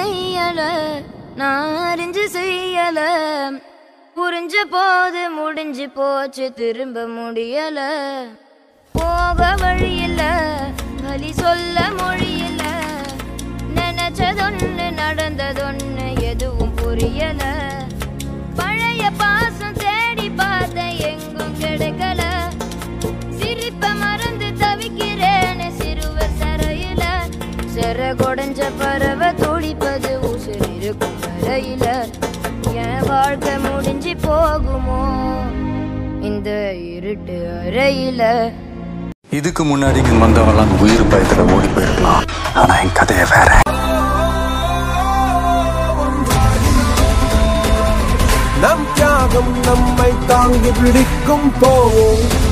செய்யல நான் அறிஞ்சு செய்யல புரிஞ்ச போது முடிஞ்சு போச்சு திரும்ப முடியல போக வழி இல்ல வழி சொல்ல மொழி இல்ல நினைச்சதொன்னு நடந்ததொன்னு எதுவும் புரியல பழைய பாசம் தேடி பார்த்த எங்கும் கிடைக்கல சிரிப்ப மறந்து தவிக்கிறேன்னு சிறுவ சரையில சிற கொடைஞ்ச பறவை துடிப்பது உசுர் இருக்கும் வரையில என் வாழ்க்கை முடிஞ்சு போகுமோ இந்த இருட்டு அறையில இதுக்கு முன்னாடி இங்க வந்தவெல்லாம் உயிர் பயத்துல ஓடி போயிருக்கலாம் ஆனா என் கதையை வேற நம் தியாகம் நம்மை தாங்கி பிடிக்கும் போவோம்